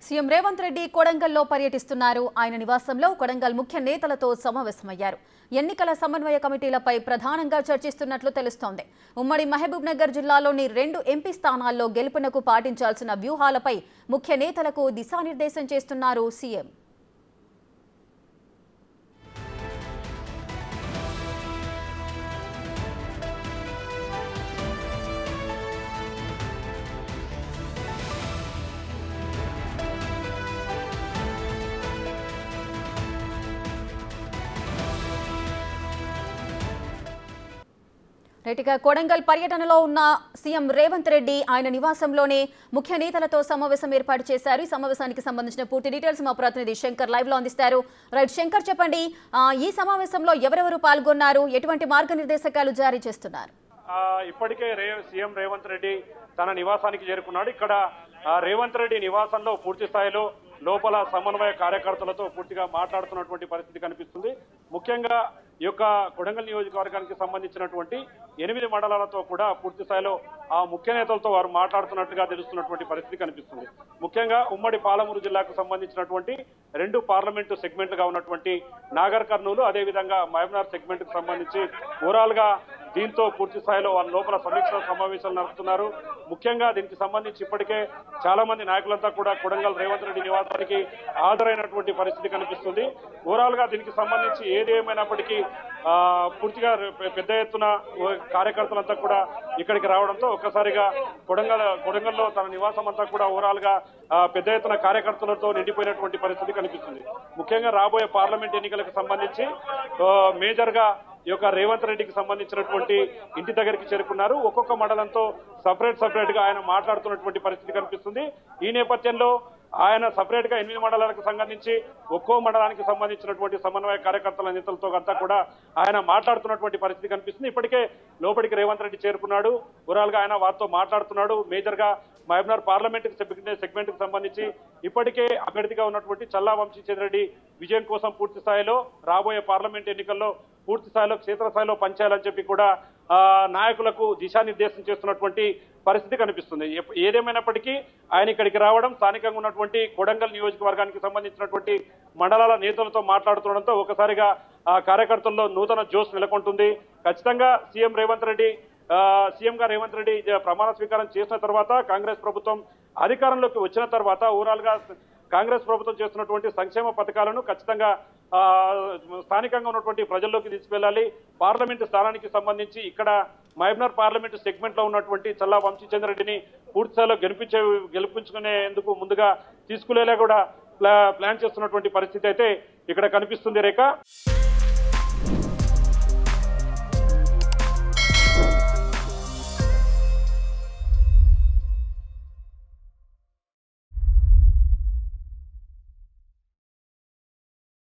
CM Revanth Reddy కొడంగల్లో పర్యటిస్తున్నారు ఆయన నివాసంలో కొడంగల్ ముఖ్య నేతలతో సమావేశమయ్యారు ఎన్నికల సమన్వయ కమిటీలపై ప్రధానంగా చర్చిస్తున్నట్లు తెలుస్తోంది ఉమ్మడి మహబూబ్ నగర్ జిల్లాలోని రెండు ఎంపీ స్థానాల్లో గెలుపునకు పాటించాల్సిన వ్యూహాలపై ముఖ్య నేతలకు దిశానిర్దేశం చేస్తున్నారు సీఎం రైట్గా కొడంగల్ పర్యటనలో ఉన్న సీఎం రేవంత్ రెడ్డి ఆయన నివాసంలోనే ముఖ్య నేతలతో సమావేశం ఏర్పాటు చేశారు ఈ సమావేశానికి సంబంధించిన పూర్తి డీటెయిల్స్ మా ప్రతినిధి శంకర్ లైవ్ లో అందిస్తారు రైట్ శంకర్ చెప్పండి ఆ, ఈ సమావేశంలో ఎవరెవరు పాల్గొన్నారు ఎటువంటి మార్గనిర్దేశకాలు జారీ చేస్తున్నారు ఆ, ఇప్పటికే రే సీఎం రేవంత్ రెడ్డి తన నివాసానికి చేరుకున్నాడు ఇక్కడ ఆ, రేవంత్ రెడ్డి నివాసంలో పూర్తి స్థాయిలో లోపల సమన్వయ కార్యకర్తలతో పూర్తిగా మాట్లాడుతున్నటువంటి పరిస్థితి కనిపిస్తుంది ముఖ్యంగా ఈ యొక్క కొడంగల్ నియోజకవర్గానికి సంబంధించినటువంటి ఎనిమిది మండలాలతో కూడా పూర్తి స్థాయిలో ఆ ముఖ్య నేతలతో వారు మాట్లాడుతున్నట్టుగా తెలుస్తున్నటువంటి పరిస్థితి కనిపిస్తుంది ముఖ్యంగా ఉమ్మడి పాలమూరు జిల్లాకు సంబంధించినటువంటి రెండు పార్లమెంటు సెగ్మెంట్లుగా ఉన్నటువంటి నాగర్ కర్నూలు అదేవిధంగా మహబూబ్నగర్ సెగ్మెంట్ కు సంబంధించి ఓవరాల్ గా దీంతో పూర్తి స్థాయిలో వాళ్ళ లోపల సమీక్ష సమావేశాలు నడుపుతున్నారు ముఖ్యంగా దీనికి సంబంధించి ఇప్పటికే చాలా మంది నాయకులంతా కూడా కొడంగల్ రేవంత్ రెడ్డి నివాసానికి హాజరైనటువంటి పరిస్థితి కనిపిస్తుంది ఓవరాల్ గా దీనికి సంబంధించి ఏది ఏమైనప్పటికీ ఆ, పూర్తిగా పె- పెద్ద ఎత్తున కార్యకర్తలంతా కూడా ఇక్కడికి రావడంతో ఒక్కసారిగా కొడంగల్ కొడంగల్లో తన నివాసం అంతా కూడా ఓవరాల్ గా ఆ, పెద్ద ఎత్తున కార్యకర్తలతో నిండిపోయినటువంటి పరిస్థితి కనిపిస్తుంది ముఖ్యంగా రాబోయే పార్లమెంట్ ఎన్నికలకు సంబంధించి ఆ, మేజర్ గా ఈ యొక్క రేవంత్ రెడ్డికి సంబంధించినటువంటి ఇంటి దగ్గరికి చేరుకున్నారు ఒక్కొక్క మండలంతో సపరేట్ సపరేట్ గా ఆయన మాట్లాడుతున్నటువంటి పరిస్థితి కనిపిస్తుంది ఈ నేపథ్యంలో ఆయన సపరేట్ గా ఎనిమిది మండలాలకు సంబంధించి ఒక్కో మండలానికి సంబంధించినటువంటి సమన్వయ కార్యకర్తల నేతలతో అంతా కూడా ఆయన మాట్లాడుతున్నటువంటి పరిస్థితి కనిపిస్తుంది ఇప్పటికే లోపలికి రేవంత్ రెడ్డి చేరుకున్నాడు ఓవరాల్ గా ఆయన వారితో మాట్లాడుతున్నాడు మేజర్ గా మహబూబ్నగర్ పార్లమెంట్ సెగ్మెంట్ కు సంబంధించి ఇప్పటికే అభ్యర్థిగా ఉన్నటువంటి చల్లా వంశీచంద్రెడ్డి విజయం కోసం పూర్తి స్థాయిలో రాబోయే పార్లమెంట్ ఎన్నికల్లో పూర్తి స్థాయిలో క్షేత్రస్థాయిలో పనిచేయాలని చెప్పి కూడా ఆ, నాయకులకు దిశానిర్దేశం చేస్తున్నటువంటి పరిస్థితి కనిపిస్తుంది ఎప్- ఏదేమైనప్పటికీ ఆయన ఇక్కడికి రావడం స్థానికంగా ఉన్నటువంటి కొడంగల్ నియోజకవర్గానికి సంబంధించినటువంటి మండలాల నేతలతో మాట్లాడుతుండడంతో ఒకసారిగా ఆ కార్యకర్తల్లో నూతన జోష్ నెలకొంటుంది ఖచ్చితంగా సీఎం రేవంత్ రెడ్డి ఆ, సీఎం గా రేవంత్ రెడ్డి జ- ప్రమాణ స్వీకారం చేసిన తర్వాత కాంగ్రెస్ ప్రభుత్వం అధికారంలోకి వచ్చిన తర్వాత ఓవరాల్ గా కాంగ్రెస్ ప్రభుత్వం చేస్తున్నటువంటి సంక్షేమ పథకాలను ఖచ్చితంగా ఆ, స్థానికంగా ఉన్నటువంటి ప్రజల్లోకి తీసుకెళ్లాలి పార్లమెంటు స్థానానికి సంబంధించి ఇక్కడ మహబూబ్నగర్ పార్లమెంటు సెగ్మెంట్ లో ఉన్నటువంటి చల్లా వంశీచంద్రెడ్డిని పూర్తి స్థాయిలో గెలిపించే గెలిపించుకునేందుకు ముందుగా తీసుకునేలా కూడా ప్లా- ప్లాన్ చేస్తున్నటువంటి పరిస్థితి అయితే ఇక్కడ కనిపిస్తుంది రేఖ